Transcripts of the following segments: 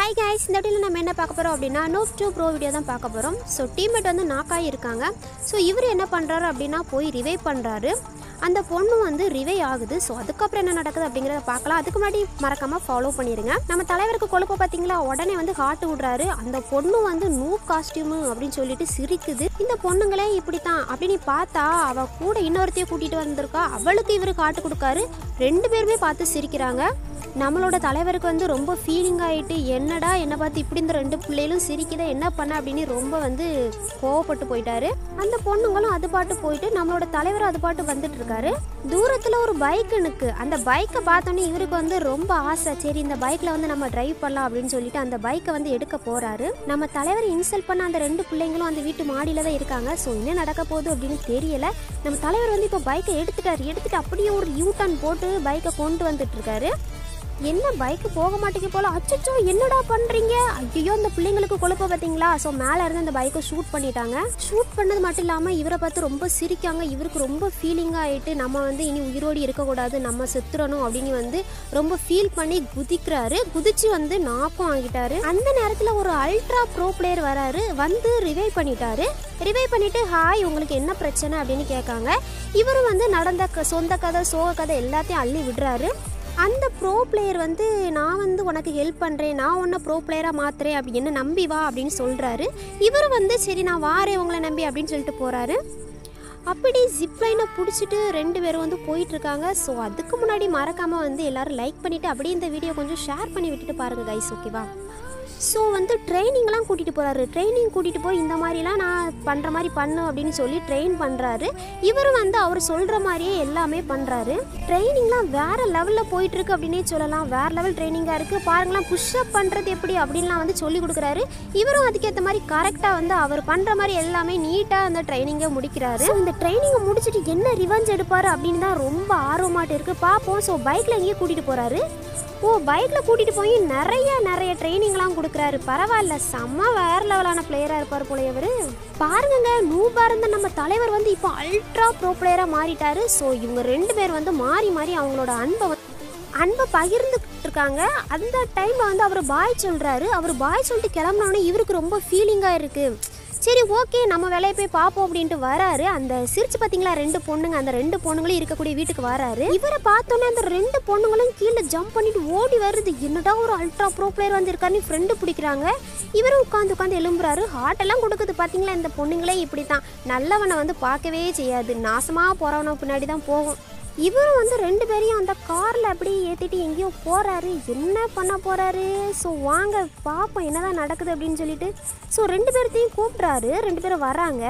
hi guys இந்த வீடியோவில் நம்ம என்ன பார்க்க போகிறோம் அப்படின்னா நோப் டூ ப்ரோ வீடியோ தான் பார்க்க போகிறோம் ஸோ டீம்மேட் வந்து நாக்காகி இருக்காங்க ஸோ இவர் என்ன பண்ணுறாரு அப்படின்னா போய் ரிவைவ் பண்ணுறாரு அந்த பொண்ணு வந்து ரிவை ஆகுது ஸோ அதுக்கப்புறம் என்ன நடக்குது அப்படிங்கிறத பார்க்கலாம் அதுக்கு முன்னாடி மறக்காமல் ஃபாலோ பண்ணிடுங்க நம்ம தலைவருக்கு கொழுப்ப பார்த்தீங்களா உடனே வந்து காட்டு விடுறாரு அந்த பொண்ணு வந்து நூ காஸ்டியூமு அப்படின்னு சொல்லிட்டு சிரிக்குது இந்த பொண்ணுங்களே இப்படி தான் அப்படின்னு பார்த்தா அவ கூட இன்னொருத்தையும் கூட்டிகிட்டு வந்திருக்கா அவளுக்கு இவர் காட்டு கொடுக்காரு ரெண்டு பேருமே பார்த்து சிரிக்கிறாங்க நம்மளோட தலைவருக்கு வந்து ரொம்ப ஃபீலிங் ஆகிட்டு என்னடா என்னை பார்த்து இப்படி இந்த ரெண்டு பிள்ளைகளும் சிரிக்குதா என்ன பண்ண அப்படின்னு ரொம்ப வந்து கோவப்பட்டு போயிட்டாரு அந்த பொண்ணுங்களும் அது பாட்டு போயிட்டு நம்மளோட தலைவர் அது பாட்டு வந்துட்டு இருக்காரு தூரத்தில் ஒரு பைக் நிற்கு அந்த பைக்கை பார்த்தோன்னே இவருக்கு வந்து ரொம்ப ஆசை சரி இந்த பைக்கில் வந்து நம்ம டிரைவ் பண்ணலாம் அப்படின்னு சொல்லிட்டு அந்த பைக்கை வந்து எடுக்க போறாரு நம்ம தலைவர் இன்சல்ட் பண்ண அந்த ரெண்டு பிள்ளைங்களும் அந்த வீட்டு மாடியில தான் இருக்காங்க ஸோ என்ன நடக்க போகுது அப்படின்னு தெரியல நம்ம தலைவர் வந்து இப்போ பைக்கை எடுத்துட்டாரு எடுத்துட்டு அப்படியே ஒரு யூ டர்ன் போட்டு பைக்கை கொண்டு வந்துட்டு இருக்காரு என்ன பைக்கு போக மாட்டேங்க போல அச்சச்சோ என்னடா பண்றீங்க ஐயோ அந்த பிள்ளைங்களுக்கு கொழுப்ப பார்த்தீங்களா ஸோ மேலே இருந்து அந்த பைக்கை ஷூட் பண்ணிட்டாங்க ஷூட் பண்ணது மட்டும் இல்லாமல் இவரை பார்த்து ரொம்ப சிரிக்காங்க இவருக்கு ரொம்ப ஃபீலிங்காக ஆயிட்டு நம்ம வந்து இனி உயிரோடு இருக்கக்கூடாது நம்ம செத்துறணும் அப்படின்னு வந்து ரொம்ப ஃபீல் பண்ணி குதிக்கிறாரு குதிச்சு வந்து நாக்கம் ஆகிட்டாரு அந்த நேரத்தில் ஒரு அல்ட்ரா ப்ரோ பிளேயர் வராரு வந்து ரிவைவ் பண்ணிட்டாரு ரிவைவ் பண்ணிட்டு ஹாய் உங்களுக்கு என்ன பிரச்சனை அப்படின்னு கேட்காங்க இவரும் வந்து நடந்த க- சொந்த கதை சோக கதை எல்லாத்தையும் அள்ளி விடுறாரு அந்த ப்ரோ பிளேயர் வந்து நான் வந்து உனக்கு ஹெல்ப் பண்ணுறேன் நான் உன்னை ப்ரோ பிளேயராக மாத்துறேன் அப்படி என்ன நம்பி வா அப்படின்னு சொல்கிறாரு இவர் வந்து சரி நான் வாரேன் உங்களை நம்பி அப்படின்னு சொல்லிட்டு போகிறாரு அப்படி ஜிப்லைனை பிடிச்சிட்டு ரெண்டு பேரும் வந்து போயிட்டு இருக்காங்க ஸோ அதுக்கு முன்னாடி மறக்காமல் வந்து எல்லாரும் லைக் பண்ணிவிட்டு அப்படியே இந்த வீடியோ கொஞ்சம் ஷேர் பண்ணி விட்டுட்டு பாருங்கள் கைஸ் ஓகேவா ஸோ வந்து ட்ரைனிங்லாம் கூட்டிகிட்டு போகிறாரு ட்ரைனிங் கூட்டிகிட்டு போய் இந்த மாதிரிலாம் நான் பண்ணுற மாதிரி பண்ணு அப்படின்னு சொல்லி ட்ரெயின் பண்ணுறாரு இவரும் வந்து அவர் சொல்கிற மாதிரியே எல்லாமே பண்ணுறாரு ட்ரைனிங்லாம் வேறு லெவலில் போயிட்டுருக்கு அப்படின்னே சொல்லலாம் வேறு லெவல் ட்ரைனிங்காக இருக்குது பாருங்களேன் புஷ்அப் பண்ணுறது எப்படி அப்படின்லாம் வந்து சொல்லி கொடுக்குறாரு இவரும் அதுக்கேற்ற மாதிரி கரெக்டாக வந்து அவர் பண்ணுற மாதிரி எல்லாமே நீட்டாக அந்த ட்ரைனிங்கை முடிக்கிறாரு So, இந்த ட்ரைனிங்கை முடிச்சுட்டு என்ன ரிவெஞ்ச் எடுப்பார் அப்படின்னு தான் ரொம்ப ஆர்வமாட்டு இருக்குது பார்ப்போம் ஸோ பைக்கில் எங்கேயே கூட்டிகிட்டு போகிறாரு ஓ பைக்கில் கூட்டிகிட்டு போய் நிறைய நிறைய ட்ரைனிங்லாம் கொடுக்குறாரு பரவாயில்ல செம்ம வேற லெவலான பிளேயராக இருப்பார் போல இவர் பாருங்கங்க நூபா இருந்த நம்ம தலைவர் வந்து இப்போ அல்ட்ரா ப்ரோ பிளேயராக மாறிட்டாரு ஸோ இவங்க ரெண்டு பேர் வந்து மாறி மாறி அவங்களோட அன்பை வந்து அன்பை பகிர்ந்துக்கிட்டு இருக்காங்க அந்த டைமில் வந்து அவர் பாய் சொல்கிறாரு அவர் பாய் சொல்லிட்டு கிளம்புனோடனே இவருக்கு ரொம்ப ஃபீலிங்காக இருக்குது சரி ஓகே நம்ம வேலையை போய் பார்ப்போம் அப்படின்ட்டு வராரு அந்த சிரிச்சு பார்த்தீங்களா ரெண்டு பொண்ணுங்க அந்த ரெண்டு பொண்ணுங்களும் இருக்கக்கூடிய வீட்டுக்கு வராரு இவரை பார்த்தோன்னே அந்த ரெண்டு பொண்ணுங்களும் கீழே ஜம்ப் பண்ணிட்டு ஓடி வருது என்னடா ஒரு அல்ட்ரா ப்ரோ பிளேயர் வந்திருக்காருன்னு ஃப்ரெண்டு பிடிக்கிறாங்க இவரும் உட்காந்து உட்காந்து எழும்புறாரு ஹார்ட் எல்லாம் கொடுக்குது பார்த்தீங்களா இந்த பொண்ணுங்களே இப்படி தான் நல்லவனை வந்து பார்க்கவே செய்யாது நாசமாக போகிறவன பின்னாடி தான் போகும் இவரும் வந்து ரெண்டு பேரையும் அந்த காரில் அப்படியே ஏற்றிட்டு எங்கேயோ போகிறாரு என்ன பண்ண போகிறாரு ஸோ வாங்க பார்ப்போம் என்னதான் நடக்குது அப்படின்னு சொல்லிட்டு ஸோ ரெண்டு பேர்த்தையும் கூப்பிட்றாரு ரெண்டு பேரும் வராங்க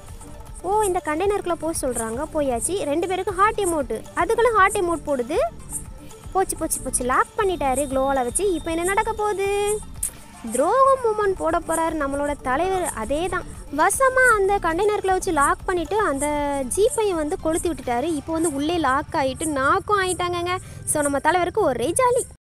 ஓ இந்த கண்டெய்னருக்குள்ளே போக சொல்கிறாங்க போயாச்சு ரெண்டு பேருக்கும் ஹார்ட் எமௌண்ட்டு அதுக்கெல்லாம் ஹார்ட் எமௌண்ட் போடுது போச்சு போச்சு போச்சு லாக் பண்ணிட்டாரு க்ளோவில் வச்சு இப்போ என்ன நடக்க போகுது துரோகம் மூமெண்ட் போட போறாரு நம்மளோட தலைவர் அதே தான் வசமா அந்த கண்டெய்னருக்குள்ள வச்சு லாக் பண்ணிட்டு அந்த ஜீப்பையை வந்து கொளுத்தி விட்டுட்டாரு இப்போ வந்து உள்ளே லாக் ஆகிட்டு நாக்கும் ஆயிட்டாங்கங்க ஸோ நம்ம தலைவருக்கு ஒரே ஜாலி